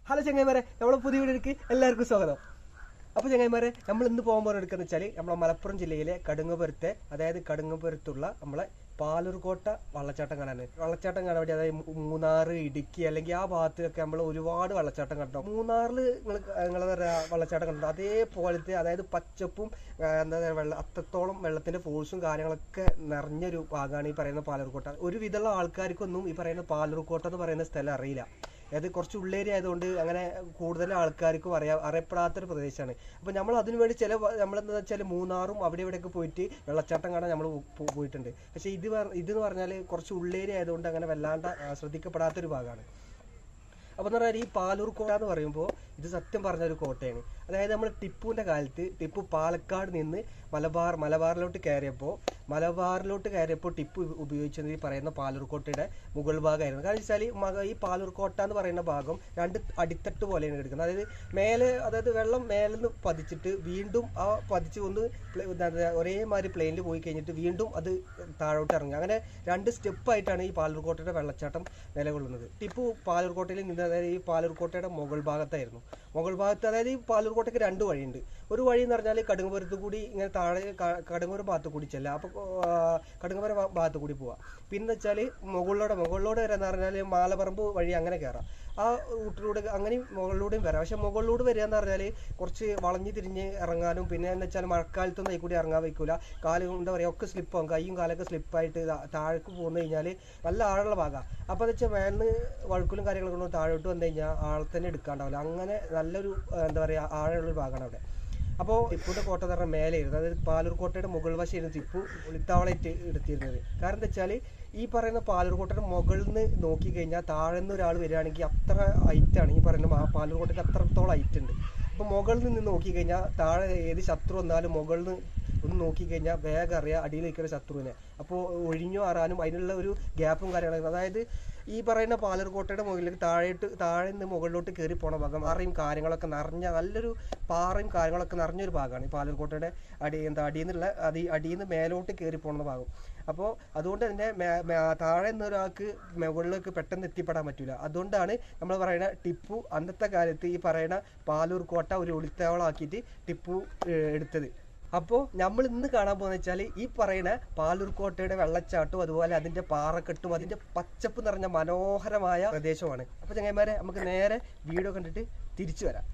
hello ചങ്ങായിമാരെ നമ്മളെ പുതിയ വീഡിയോക്ക് എല്ലാവർക്കും സ്വാഗതം അപ്പോൾ ചങ്ങായിമാരെ നമ്മൾ ഇന്ന് പോകാൻ പോകുന്ന എടുക്കുന്ന വെച്ചാൽ നമ്മളെ മലപ്പുറം ജില്ലയിലെ കടുങ്ങപുരത്തെ അതായത് കടുങ്ങപുരത്തുള്ള നമ്മളെ പാലൂർകോട്ട വള്ളച്ചാട്ടം കാണാൻ വള്ളച്ചാട്ടം കാണാൻ വേണ്ടി അതായത് മൂ- മൂന്നാറ് ഇടുക്കി അല്ലെങ്കിൽ ആ ഭാഗത്തൊക്കെ നമ്മൾ ഒരുപാട് വെള്ളച്ചാട്ടം കണ്ടോ മൂന്നാറിൽ നിങ്ങൾ നിങ്ങളെ പറയാ വെള്ളച്ചാട്ടം കണ്ടോ അതേപോലത്തെ അതായത് പച്ചപ്പും ആ, എന്താ പറയുക വെള്ള അത്രത്തോളം വെള്ളത്തിന്റെ ഫോഴ്സും കാര്യങ്ങളൊക്കെ നിറഞ്ഞൊരു ഭാഗമാണ് ഈ പറയുന്ന പാലൂർക്കോട്ട ഒരു വിധമുള്ള ആൾക്കാർക്കൊന്നും ഈ പറയുന്ന പാലൂർക്കോട്ട എന്ന് പറയുന്ന സ്ഥലം അറിയില്ല അത് കുറച്ച് ഉള്ളേരി ആയതുകൊണ്ട് അങ്ങനെ കൂടുതൽ ആൾക്കാർക്കും അറിയാ അറിയപ്പെടാത്തൊരു പ്രദേശമാണ് അപ്പോൾ നമ്മൾ അതിനു വേണ്ടി ചില നമ്മളെന്താ വെച്ചാൽ മൂന്നാറും അവിടെ ഇവിടെയൊക്കെ പോയിട്ട് വെള്ളച്ചാട്ടം കാണാൻ നമ്മൾ പോയിട്ടുണ്ട് പക്ഷേ ഇത് പറ- ഇതെന്ന് പറഞ്ഞാൽ കുറച്ച് ഉള്ളേരി ആയതുകൊണ്ട് അങ്ങനെ വല്ലാണ്ട് ആ, ശ്രദ്ധിക്കപ്പെടാത്തൊരു ഭാഗമാണ് അപ്പോൾ എന്ന് പറഞ്ഞാൽ ഈ പാലൂർ കോട്ട എന്ന് പറയുമ്പോൾ ഇത് സത്യം പറഞ്ഞ ഒരു കോട്ടയാണ് അതായത് നമ്മൾ ടിപ്പുവിന്റെ കാലത്ത് ടിപ്പു പാലക്കാട് നിന്ന് മലബാർ മലബാറിലോട്ട് കയറിയപ്പോൾ മലബാറിലോട്ട് കയറിയപ്പോൾ ടിപ്പു ഉപ- ഉപയോഗിച്ചത് ഈ പറയുന്ന പാലൂർ കോട്ടയുടെ മുകൾ ഭാഗമായിരുന്നു കാരണം വെച്ചാൽ ഈ പാലൂർ കോട്ട എന്ന് പറയുന്ന ഭാഗം രണ്ട് അടിത്തട്ട് പോലെയാണ് എടുക്കുന്നത് അതായത് മേലെ അതായത് വെള്ളം മേലെ നിന്ന് പതിച്ചിട്ട് വീണ്ടും ആ പതിച്ച് ഒന്ന് പ്ല- എന്താ പറയാ, ഒരേമാതിരി പ്ലെയിനിൽ പോയി കഴിഞ്ഞിട്ട് വീണ്ടും അത് താഴോട്ട് ഇറങ്ങുക അങ്ങനെ രണ്ട് സ്റ്റെപ്പായിട്ടാണ് ഈ പാലൂർക്കോട്ടയുടെ വെള്ളച്ചാട്ടം നിലകൊള്ളുന്നത് ടിപ്പു പാലൂർക്കോട്ടയിൽ നിന്ന് അതായത് ഈ പാലൂർക്കോട്ടയുടെ മുകൾ ഭാഗത്തായിരുന്നു മുകൾ ഭാഗത്ത് അതായത് ഈ പാലൂർക്കോട്ടയ്ക്ക് രണ്ട് വഴിയുണ്ട് ഒരു വഴി എന്ന് പറഞ്ഞാൽ കടുങ്ങപുരത്ത് കൂടി ഇങ്ങനെ താഴെ ക- കടുങ്ങപുരം ഭാഗത്ത് കൂടി ചെല്ലാം അപ്പോൾ കടുങ്ങപുരം ഭാ- ഭാഗത്ത് കൂടി പോവാം പിന്നെ വെച്ചാൽ മുകളിലൂടെ മുകളിലൂടെ വരാന്ന് പറഞ്ഞാൽ മാലപ്പറമ്പ് വഴി അങ്ങനെ കയറാം ആ റൂട്ടിലൂടെ അങ്ങനെയും മുകളിലൂടെയും വരാം പക്ഷെ മുകളിലൂടെ വരിക എന്ന് പറഞ്ഞാൽ കുറച്ച് വളഞ്ഞു തിരിഞ്ഞ് ഇറങ്ങാനും പിന്നെ എന്ന് വെച്ചാൽ മഴക്കാലത്തൊന്നും അതിൽ കൂടി ഇറങ്ങാൻ വയ്ക്കൂല കാല് എന്താ പറയുക ഒക്കെ സ്ലിപ്പാകും കൈയും കാലൊക്കെ സ്ലിപ്പായിട്ട് താഴേക്ക് പോന്നു കഴിഞ്ഞാൽ നല്ല ആഴമുള്ള ഭാഗമാണ് അപ്പോൾ എന്ന് വെച്ചാൽ മേലിന്ന് വഴുക്കലും കാര്യങ്ങളൊക്കെ കൊണ്ട് താഴോട്ട് വന്നു കഴിഞ്ഞാൽ ആളെ തന്നെ എടുക്കാണ്ടാവില്ല അങ്ങനെ നല്ലൊരു ആ, എന്താ പറയുക ആഴമുള്ളൊരു ഭാഗമാണ് അവിടെ അപ്പോൾ ടിപ്പുവിന്റെ കോട്ട എന്ന് പറഞ്ഞാൽ മേലെയായിരുന്നു അതായത് പാലൂർ കോട്ടയുടെ മുകൾ വശമായിരുന്നു ടിപ്പു ഒളിത്താവളായിട്ട് എടുത്തിരുന്നത് കാരണം എന്താ വെച്ചാൽ ഈ പറയുന്ന പാലൂർ കോട്ടയുടെ മുകളിൽ നിന്ന് നോക്കി കഴിഞ്ഞാൽ താഴെ നിന്ന് ഒരാൾ വരികയാണെങ്കിൽ അത്ര height ആണ് ഈ പറയുന്ന മാ- പാലൂർ കോട്ടയ്ക്ക് അത്രത്തോളം ഹൈറ്റ് ഉണ്ട് അപ്പോൾ മുകളിൽ നിന്ന് നോക്കി കഴിഞ്ഞാൽ താഴെ ഏത് ശത്രു വന്നാലും മുകളിൽ നിന്ന് ഒന്ന് നോക്കി കഴിഞ്ഞാൽ വേഗം അറിയാം അടിയിൽ നിൽക്കുന്ന ശത്രുവിനെ അപ്പോൾ ഒഴിഞ്ഞു മാറാനും അതിനുള്ള ഒരു ഗ്യാപ്പും കാര്യങ്ങളൊക്കെ അതായത് ഈ പറയുന്ന പാലർകോട്ടയുടെ മുകളിലേക്ക് താഴേട്ട് താഴെ നിന്ന് മുകളിലോട്ട് കയറി പോണ ഭാഗം പാറയും കാര്യങ്ങളൊക്കെ നിറഞ്ഞ നല്ലൊരു പാറയും കാര്യങ്ങളൊക്കെ നിറഞ്ഞൊരു ഭാഗമാണ് ഈ പാലർകോട്ടയുടെ അടി എന്താ അടിയിൽ നിന്നുള്ള അടി അടിയിൽ നിന്ന് മേലോട്ട് കയറി പോകുന്ന ഭാഗം അപ്പോൾ അതുകൊണ്ട് തന്നെ മേ- മേ- താഴെ നിന്ന് ഒരാൾക്ക് മുകളിലേക്ക് പെട്ടെന്ന് എത്തിപ്പെടാൻ പറ്റില്ല അതുകൊണ്ടാണ് നമ്മൾ പറയുന്ന ടിപ്പു അന്നത്തെ കാലത്ത് ഈ പറയുന്ന പാലൂർ കോട്ട ഒരു ഒളിത്താവളാക്കിയിട്ട് ടിപ്പു ഏഹ്, എടുത്തത് അപ്പോൾ നമ്മൾ ഇന്ന് കാണാൻ പോകുന്ന വെച്ചാൽ ഈ പറയുന്ന പാലൂർ കോട്ടയുടെ വെള്ളച്ചാട്ടവും അതുപോലെ അതിന്റെ പാറക്കെട്ടും അതിന്റെ പച്ചപ്പ് നിറഞ്ഞ മനോഹരമായ പ്രദേശമാണ് അപ്പോൾ ചങ്ങന്മാരെ നമുക്ക് നേരെ വീഡിയോ കണ്ടിട്ട് തിരിച്ചു വരാം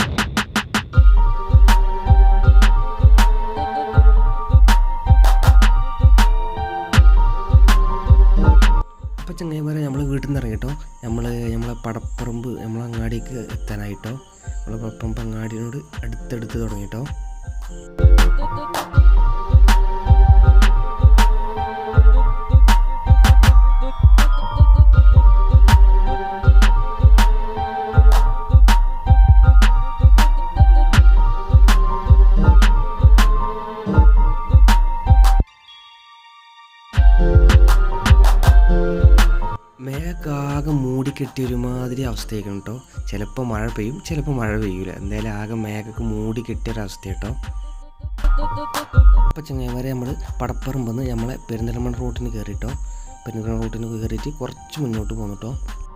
അപ്പോൾ ചങ്ങന്മാരെ നമ്മൾ വീട്ടിൽ നിന്ന് ഇറങ്ങിട്ടോ നമ്മൾ നമ്മളെ പടപ്പറമ്പ് നമ്മളെ അങ്ങാടിക്ക് എത്താനായിട്ടോ നമ്മളെ പടപ്പറമ്പ് അങ്ങാടിയോട് അടുത്തടുത്ത് തുടങ്ങിട്ടോ മേഘാകെ മൂടിക്കെട്ടി ഒരുമാതിരി അവസ്ഥയായിരിക്കും കേട്ടോ ചിലപ്പോൾ മഴ പെയ്യും ചിലപ്പോൾ മഴ പെയ്യൂല എന്തായാലും ആകെ മേഘക്ക് മൂടി കെട്ടിയ ഒരവസ്ഥ കേട്ടോ അപ്പോൾ ചങ്ങായിമാരെ നമ്മൾ പടപ്പറമ്പെന്ന് നമ്മളെ പെരിന്തൽമണ്ണ റൂട്ടിന് കയറിട്ടോ പെരിന്തൽമണ്ണ റൂട്ടിന് കയറിയിട്ട് കുറച്ച് മുന്നോട്ട് പോന്നു കേട്ടോ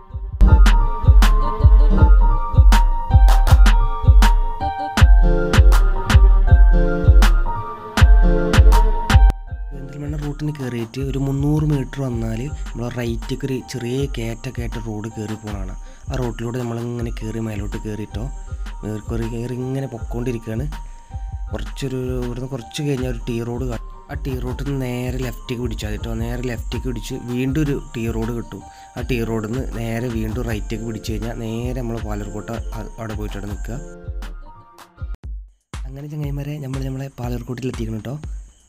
പെരിന്തൽമണ്ണ റൂട്ടിന് കയറിയിട്ട് ഒരു മുന്നൂറ് മീറ്റർ വന്നാൽ നമ്മൾ റൈറ്റിക്ക് ഒരു ചെറിയ കയറ്റൊക്കെ ആയിട്ട് റോഡ് കയറി പോകണതാണ് ആ റോഡിലൂടെ നമ്മളിങ്ങനെ കയറി മേലോട്ട് കയറിയിട്ടോ കയറി കയറി ഇങ്ങനെ പൊക്കോണ്ടിരിക്കുകയാണ് കുറച്ചൊരു ഇവിടുന്ന് കുറച്ച് കഴിഞ്ഞാൽ ഒരു ടീ റോഡ് കാ- ആ ടീ റോഡിൽ നിന്ന് നേരെ ലെഫ്റ്റിക്ക് പിടിച്ചാൽ കേട്ടോ നേരെ ലെഫ്റ്റിക്ക് പിടിച്ച് വീണ്ടും ഒരു ടീ റോഡ് കിട്ടും ആ ടീ റോഡിൽ നിന്ന് നേരെ വീണ്ടും റൈറ്റിക്ക് പിടിച്ച് കഴിഞ്ഞാൽ നേരെ നമ്മൾ പാലർക്കോട്ട അ- അവിടെ പോയിട്ട് അവിടെ നിൽക്കുക അങ്ങനെ ചങ്ങായിമാരെ നമ്മൾ നമ്മളെ പാലർക്കോട്ടിൽ എത്തിക്കണം കേട്ടോ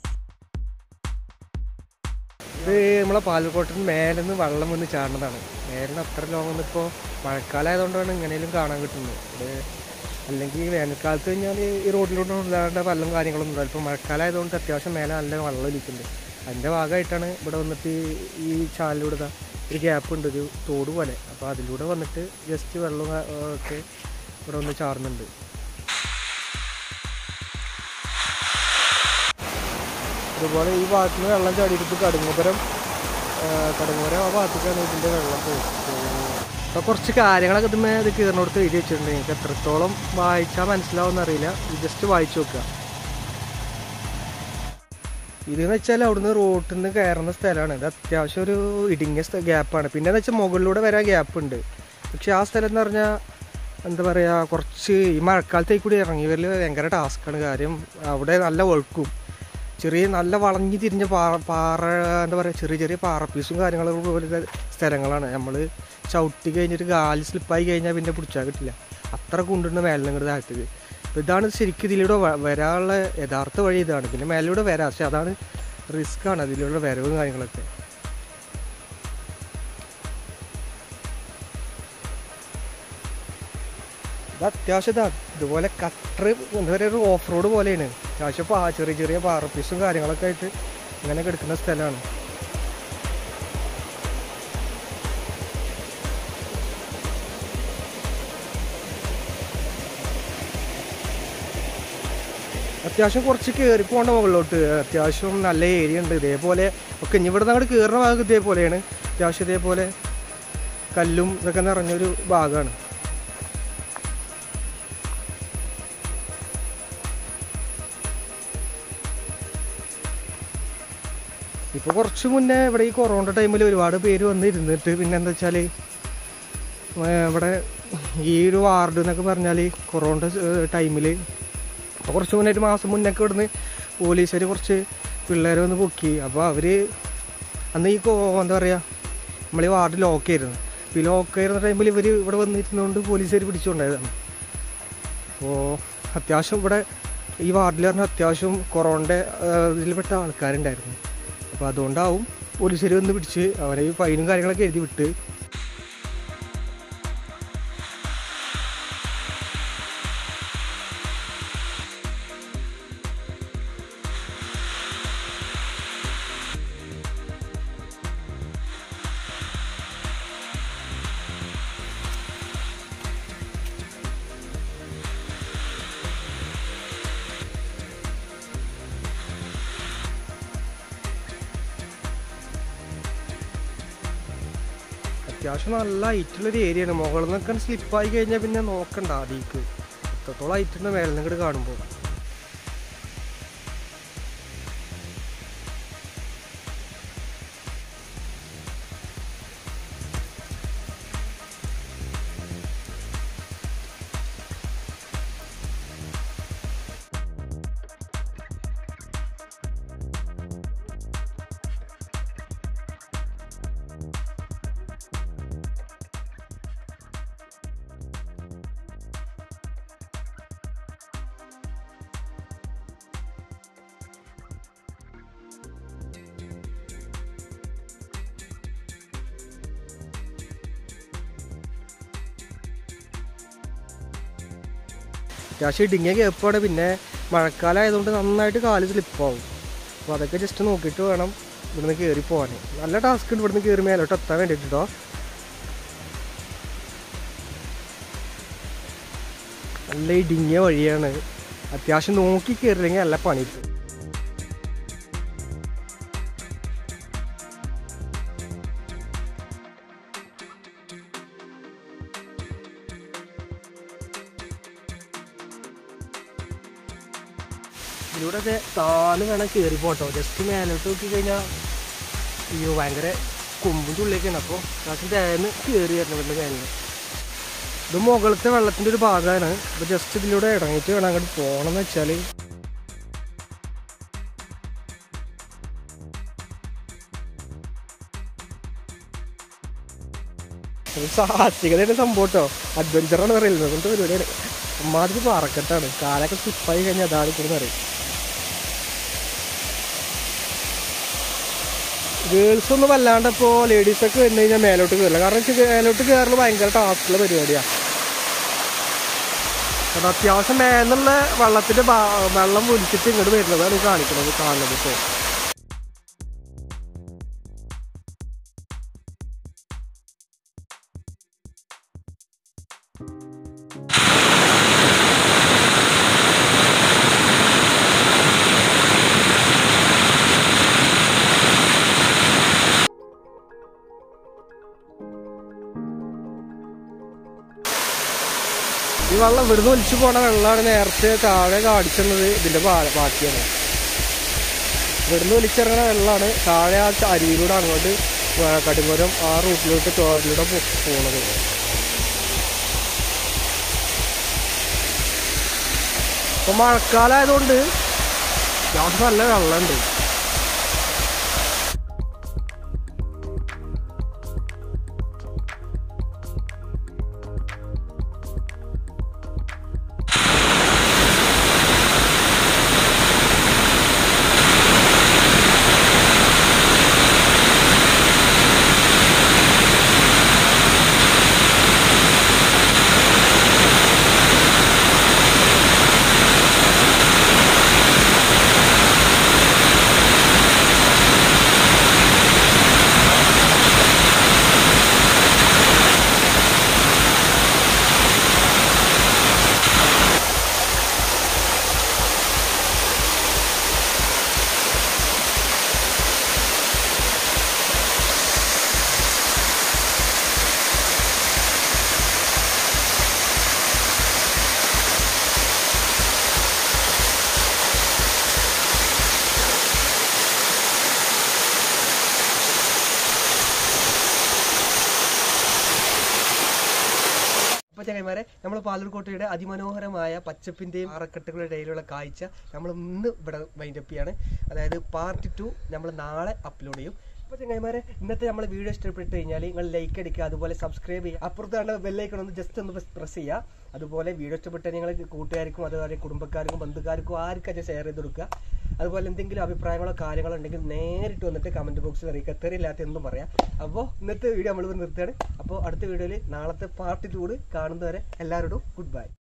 ഇത് നമ്മളെ പാലക്കോട്ടിന് മേലെ നിന്ന് വെള്ളം വന്ന് ചാടുന്നതാണ് മേലെ നിന്ന് അത്ര ലോങ് ഒന്നും ഇപ്പോൾ മഴക്കാലം ആയതുകൊണ്ടാണ് ഇങ്ങനെയും കാണാൻ കിട്ടുന്നത് ഇത് അല്ലെങ്കിൽ വേനൽക്കാലത്ത് കഴിഞ്ഞാൽ ഈ റോഡിലൂടെ ഇല്ലാണ്ട് വെള്ളം കാര്യങ്ങളൊന്നും ഉണ്ടാവില്ല ഇപ്പോൾ മഴക്കാലം ആയതുകൊണ്ട് അത്യാവശ്യം മേലെ നല്ല വെള്ളം ഒലിക്കുന്നുണ്ട് അതിൻ്റെ ഭാഗമായിട്ടാണ് ഇവിടെ വന്നിട്ട് ഈ- ഈ ചാലിലൂടെ ഇതാ ഒരു ഗ്യാപ്പ് ഉണ്ട് ഒരു തോട് പോലെ അപ്പോൾ അതിലൂടെ വന്നിട്ട് ജസ്റ്റ് വെള്ളം ആ, ഒക്കെ ഇവിടെ വന്ന് ചാടുന്നുണ്ട് അതുപോലെ ഈ ഭാഗത്ത് നിന്ന് വെള്ളം ചാടിയിട്ട് കടുങ്ങുപുരം കടുങ്ങുപുരം ആ ഭാഗത്തേക്കാണ് ഇതിൻ്റെ വെള്ളം പോകുന്നത് അപ്പോൾ കുറച്ച് കാര്യങ്ങളൊക്കെ ഇതുമേ ഇത് കീറിനോടത്ത് എഴുതി വെച്ചിട്ടുണ്ട് നിങ്ങൾക്ക് എത്രത്തോളം വായിച്ചാൽ മനസ്സിലാവുമെന്ന് അറിയില്ല ജസ്റ്റ് വായിച്ചു നോക്കുക ഇതെന്ന് വെച്ചാൽ അവിടുന്ന് റോട്ടിൽ നിന്ന് കയറുന്ന സ്ഥലമാണ് ഇത് അത്യാവശ്യം ഒരു ഇടുങ്ങിയ ഗ്യാപ്പാണ് പിന്നെ എന്ന് വെച്ചാൽ മുകളിലൂടെ വരാൻ ഗ്യാപ്പ് ഉണ്ട് പക്ഷെ ആ സ്ഥലം എന്ന് പറഞ്ഞാൽ എന്താ പറയുക കുറച്ച് ഈ മഴക്കാലത്തേക്ക് കൂടി ഇറങ്ങി വരൽ ഭയങ്കര ടാസ്ക്കാണ് കാര്യം അവിടെ നല്ല ഒഴുക്കും ചെറിയ നല്ല വളഞ്ഞു തിരിഞ്ഞ പാറ പാറ എന്താ പറയുക ചെറിയ ചെറിയ പാറ പീസും കാര്യങ്ങളൊക്കെ പോലത്തെ സ്ഥലങ്ങളാണ് നമ്മൾ ചവിട്ടി കഴിഞ്ഞിട്ട് കാല് സ്ലിപ്പായി കഴിഞ്ഞാൽ പിന്നെ പിടിച്ചാൽ കിട്ടില്ല അത്ര കൊണ്ടുണ്ട് മേലെ ഇങ്ങോട്ട് താഴത്തേക്ക് അപ്പോൾ ഇതാണ് ശരിക്കും ഇതിലൂടെ വ- വരാനുള്ള യഥാർത്ഥ വഴി ഇതാണ് പിന്നെ മേലിലൂടെ വരാം പക്ഷെ അതാണ് റിസ്ക്കാണ് അതിലൂടെ വരവും കാര്യങ്ങളൊക്കെ ഇത് അത്യാവശ്യം ഇതാ ഇതുപോലെ കട്ടർ എന്താ പറയുക ഒരു ഓഫ് റോഡ് പോലെയാണ് അത്യാവശ്യം പാ ചെറിയ ചെറിയ പാറപ്പീസും കാര്യങ്ങളൊക്കെ ആയിട്ട് ഇങ്ങനെ കിടക്കുന്ന സ്ഥലമാണ് അത്യാവശ്യം കുറച്ച് കയറി പോകേണ്ട മുകളിലോട്ട് അത്യാവശ്യം നല്ല ഏരിയ ഉണ്ട് ഇതേപോലെ ഒക്കെ ഇനി ഇവിടുന്ന് അങ്ങോട്ട് കയറുന്ന ഭാഗം ഇതേപോലെയാണ് അത്യാവശ്യം ഇതേപോലെ കല്ലും ഇതൊക്കെ നിറഞ്ഞൊരു ഭാഗമാണ് ഇപ്പോൾ കുറച്ച് മുന്നേ ഇവിടെ ഈ കൊറോണ ടൈമിൽ ഒരുപാട് പേര് വന്നിരുന്നിട്ട് പിന്നെ എന്താ വെച്ചാൽ ഇവിടെ ഈ ഒരു വാർഡ് എന്നൊക്കെ പറഞ്ഞാൽ കൊറോണ ടൈമിൽ അപ്പോൾ കുറച്ച് മുന്നേ ഒരു മാസം മുന്നൊക്കെ ഇവിടുന്ന് പോലീസുകാർ കുറച്ച് പിള്ളേരെ വന്ന് പൊക്കി അപ്പോൾ അവർ അന്ന് ഈ കോ- എന്താ പറയുക നമ്മൾ ഈ വാർഡ് ലോക്ക് ആയിരുന്നു അപ്പോൾ ഈ ലോക്ക് ആയിരുന്ന ടൈമിൽ ഇവർ ഇവിടെ വന്നിരുന്നുകൊണ്ട് പോലീസുകാർ പിടിച്ചുകൊണ്ടായതാണ് അപ്പോൾ അത്യാവശ്യം ഇവിടെ ഈ വാർഡിൽ പറഞ്ഞാൽ അത്യാവശ്യം കൊറോണയുടെ ഇതിൽപ്പെട്ട ആൾക്കാരുണ്ടായിരുന്നു അപ്പോൾ അതുകൊണ്ടാവും പോലീസുകാർ വന്ന് പിടിച്ച് അവരെ ഈ ഫൈനും കാര്യങ്ങളൊക്കെ എഴുതി വിട്ട് അത്യാവശ്യം നല്ല ഹൈറ്റുള്ളൊരു ഏരിയയാണ് മുകളിൽ നിന്നൊക്കെ സ്ലിപ്പായി കഴിഞ്ഞാൽ പിന്നെ നോക്കണ്ട ആദ്യക്ക് എത്രത്തോളം ഹൈറ്റുണ്ട് മേലെ നിന്ന് ഇങ്ങോട്ട് കാണുമ്പോൾ അത്യാവശ്യം ഇടുങ്ങിയ കേപ്പാണ് പിന്നെ മഴക്കാലം ആയതുകൊണ്ട് നന്നായിട്ട് കാല് സ്ലിപ്പാവും അപ്പോൾ അതൊക്കെ ജസ്റ്റ് നോക്കിയിട്ട് വേണം ഇവിടുന്ന് കയറി പോകാൻ നല്ല ടാസ്ക് ഉണ്ട് ഇവിടുന്ന് കയറി മേലോട്ട് എത്താൻ വേണ്ടിയിട്ട് കേട്ടോ നല്ല ഇടുങ്ങിയ വഴിയാണ് അത്യാവശ്യം നോക്കി കയറില്ലെങ്കിൽ നല്ല പണി കിട്ടും ഇതിലൂടെ ഒക്കെ താന്ന് വേണം കയറി പോട്ടോ ജസ്റ്റ് മേലോട്ട് നോക്കി കഴിഞ്ഞാൽ അയ്യോ ഭയങ്കര കൊമ്പും ചുള്ളിയൊക്കെയാണ് അപ്പോൾ അത്യാവശ്യം തേന്ന് കയറി വരണം ഇവിടെ മേലിൽ ഇത് മുകളിലത്തെ വെള്ളത്തിൻ്റെ ഒരു ഭാഗമാണ് അപ്പോൾ ജസ്റ്റ് ഇതിലൂടെ ഇറങ്ങിയിട്ട് വേണം അങ്ങോട്ട് പോകണം എന്ന് വെച്ചാൽ ഒരു സാഹസികതയുടെ സംഭവം കേട്ടോ അഡ്വഞ്ചറാണ് പറയുന്നത് അങ്ങനത്തെ പരിപാടിയാണ് അമ്മാതിരി പാറക്കെട്ടാണ് കാലൊക്കെ സ്ലിപ്പായി കഴിഞ്ഞാൽ അതാണ് ഇവിടെ പറയും ഗേൾസ് ഒന്നും വല്ലാണ്ട് ഇപ്പോൾ ലേഡീസൊക്കെ വന്നു കഴിഞ്ഞാൽ മേലോട്ട് കയറില്ല കാരണം വെച്ചാൽ മേലോട്ട് കയറൽ ഭയങ്കര ടാസ്കുള്ള പരിപാടിയാണ് കാരണം അത്യാവശ്യം മേന്നുള്ള വെള്ളത്തിന്റെ ഭാ- വെള്ളം ഒലിച്ചിട്ട് ഇങ്ങോട്ട് വരുന്നതാണ് ഈ കാണിക്കുന്നത് കാണുന്നത് ഇപ്പോൾ ഈ വെള്ളം ഇവിടുന്ന് ഒലിച്ചു പോണ വെള്ളമാണ് നേരത്തെ താഴെ കാണിച്ചത് ഇതിന്റെ ബാ- ബാക്കിയാണ് ഇവിടുന്ന് ഒലിച്ചിറങ്ങുന്ന വെള്ളമാണ് താഴെ ആ അരുവിയിലൂടെ അങ്ങോട്ട് വ- കടുങ്ങുരം ആ റൂട്ടിലോട്ട് തോറിലൂടെ പോ- പോണത് ഇപ്പൊ മഴക്കാലമായതുകൊണ്ട് അത്യാവശ്യം നല്ല വെള്ളമുണ്ട് അപ്പൊ ചങ്ങന്മാരെ നമ്മൾ പാലൂർക്കോട്ടയുടെ അതിമനോഹരമായ പച്ചപ്പിന്റെയും പാറക്കെട്ടുകളുടെ ഇടയിലുള്ള കാഴ്ച നമ്മൾ ഇന്ന് ഇവിടെ വൈൻഡപ്പ് ചെയ്യാണ് അതായത് പാർട്ട് ടു നമ്മൾ നാളെ അപ്ലോഡ് ചെയ്യും അപ്പൊ ചങ്ങന്മാരെ ഇന്നത്തെ നമ്മളെ വീഡിയോ ഇഷ്ടപ്പെട്ട് കഴിഞ്ഞാൽ നിങ്ങൾ ലൈക്ക് അടിക്കുക അതുപോലെ സബ്സ്ക്രൈബ് ചെയ്യുക അപ്പുറത്താണ് ബെല്ലൈക്കൺ ഒന്ന് ജസ്റ്റ് ഒന്ന് പ്രസ് ചെയ്യുക അതുപോലെ വീഡിയോ ഇഷ്ടപ്പെട്ട് നിങ്ങൾ കൂട്ടുകാർക്കും അതുപോലെ കുടുംബക്കാർക്കും ബന്ധുക്കാർക്കും ആർക്കും ഷെയർ ചെയ്ത് കൊടുക്കുക അതുപോലെ എന്തെങ്കിലും അഭിപ്രായങ്ങളോ കാര്യങ്ങളോ ഉണ്ടെങ്കിൽ നേരിട്ട് വന്നിട്ട് കമന്റ് ബോക്സിൽ അറിയിക്കുക തെറിയില്ലാത്ത എന്തും പറയാം അപ്പോൾ ഇന്നത്തെ വീഡിയോ നമ്മൾ നിർത്തുകയാണ് അപ്പോൾ അടുത്ത വീഡിയോയിൽ നാളത്തെ പാർട്ട് ടൂട് കാണുന്നവരെ എല്ലാവരോടും ഗുഡ് ബൈ